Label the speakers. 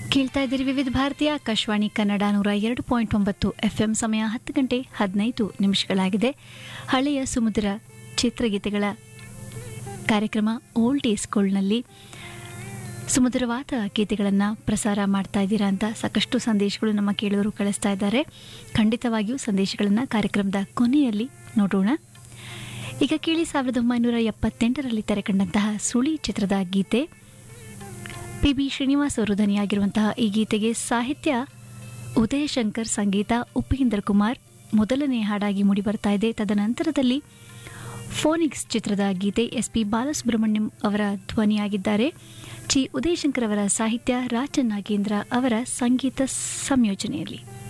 Speaker 1: ಕೇಳ್ತಾ ಇದ್ದೀರಿ ವಿವಿಧ ಭಾರತೀಯ ಆಕಾಶವಾಣಿ ಕನ್ನಡ ನೂರ ಎರಡು ಪಾಯಿಂಟ್ ಒಂಬತ್ತು ಎಫ್ಎಂ ಸಮಯ ಹತ್ತು ಗಂಟೆ ಹದಿನೈದು ನಿಮಿಷಗಳಾಗಿದೆ ಹಳೆಯ ಸಮುದ್ರ ಚಿತ್ರಗೀತೆಗಳ ಕಾರ್ಯಕ್ರಮ ಓಲ್ಡ್ ಈಸ್ ಗೋಲ್ಡ್ನಲ್ಲಿ ಸುಮಧುರವಾದ ಗೀತೆಗಳನ್ನು ಪ್ರಸಾರ ಮಾಡ್ತಾ ಇದ್ದೀರಾ ಅಂತ ಸಾಕಷ್ಟು ಸಂದೇಶಗಳು ನಮ್ಮ ಕೇಳುವರು ಕಳಿಸ್ತಾ ಇದ್ದಾರೆ ಖಂಡಿತವಾಗಿಯೂ ಸಂದೇಶಗಳನ್ನು ಕಾರ್ಯಕ್ರಮದ ಕೊನೆಯಲ್ಲಿ ನೋಡೋಣ ಈಗ ಕೇಳಿ ಸಾವಿರದ ಒಂಬೈನೂರ ಎಪ್ಪತ್ತೆಂಟರಲ್ಲಿ ತೆರೆಕಂಡಂತಹ ಸುಳಿ ಚಿತ್ರದ ಗೀತೆ ಪಿ ಬಿ ಶ್ರೀನಿವಾಸ್ ಅವರು ಧ್ವನಿಯಾಗಿರುವಂತಹ ಈ ಗೀತೆಗೆ ಸಾಹಿತ್ಯ ಉದಯ ಶಂಕರ್ ಸಂಗೀತ ಉಪೇಂದ್ರ ಕುಮಾರ್ ಮೊದಲನೇ ಹಾಡಾಗಿ ಮೂಡಿಬರ್ತಾ ಇದೆ ತದನಂತರದಲ್ಲಿ ಫೋನಿಕ್ಸ್ ಚಿತ್ರದ ಗೀತೆ ಎಸ್ ಪಿ ಬಾಲಸುಬ್ರಹ್ಮಣ್ಯಂ ಅವರ ಧ್ವನಿಯಾಗಿದ್ದಾರೆ ಚಿ ಉದಯಶಂಕರ್ ಅವರ ಸಾಹಿತ್ಯ ರಾಜನ್ ನಾಗೇಂದ್ರ ಅವರ ಸಂಗೀತ ಸಂಯೋಜನೆಯಲ್ಲಿ